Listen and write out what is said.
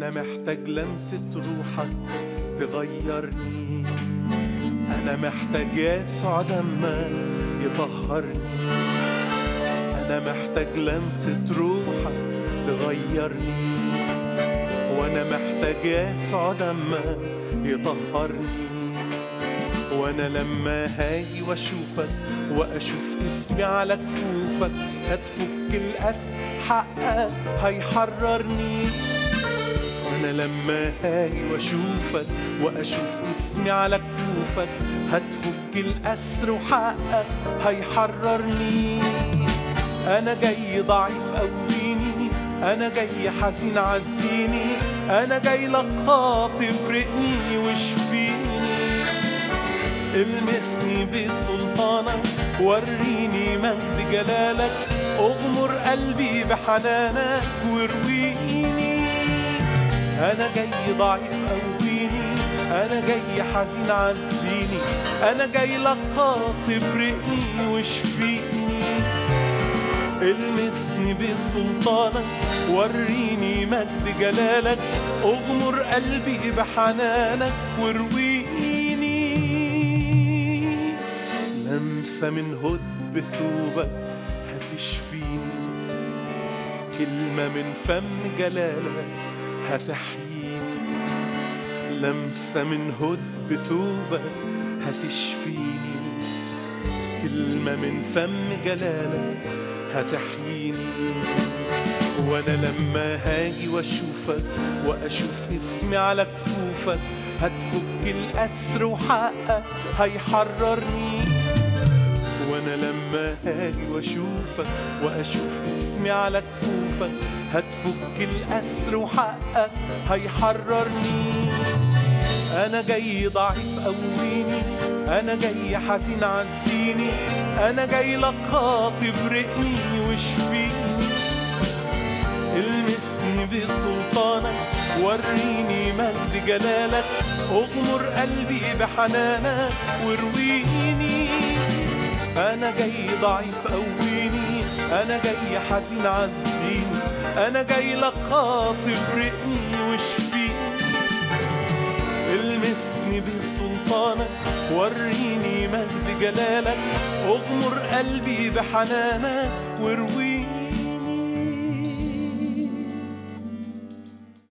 أنا محتاج لمسة روحك تغيرني أنا محتاج يسوع دمك يطهرني أنا محتاج لمسة روحك تغيرني وأنا محتاج يسوع دمك يطهرني وأنا لما هاجي وأشوفك وأشوف اسمي على كفوفك هتفك الأس حقك هيحررني وانا لما هاجي واشوفك واشوف اسمي على كفوفك هتفك الاسر وحقك هيحررني انا جاي ضعيف قويني انا جاي حزين عزيني انا جاي لك خاطب رقني واشفيني المسني بسلطانك وريني مجد جلالك اغمر قلبي بحنانك وارويني انا جاي ضعيف قويني انا جاي حزين عزيني انا جاي لك خاطب رقني واشفيني المسني بسلطانك وريني مجد جلالك اغمر قلبي بحنانك وارويني لمسة من هد بثوبك هتشفيني كلمة من فم جلالك هتحييني لمسة من هد بثوبك هتشفيني كلمة من فم جلالك هتحييني وانا لما هاجي واشوفك واشوف اسمي على كفوفك هتفك الاسر وحقك هيحررني وانا لما هاجي واشوفك واشوف اسمي على كفوفك هتفك الاسر وحقك هيحررني انا جاي ضعيف قويني انا جاي حزين عزيني انا جاي لك خاطب رقني واشفيني المسني بسلطانك وريني مجد جلالك اغمر قلبي بحنانك وارويني انا جاي ضعيف قويني انا جاي حزين عزيني انا جاي لك خاطب رقني واشفيني المسني بسلطانك وريني مجد جلالك اغمر قلبي بحنانك وارويني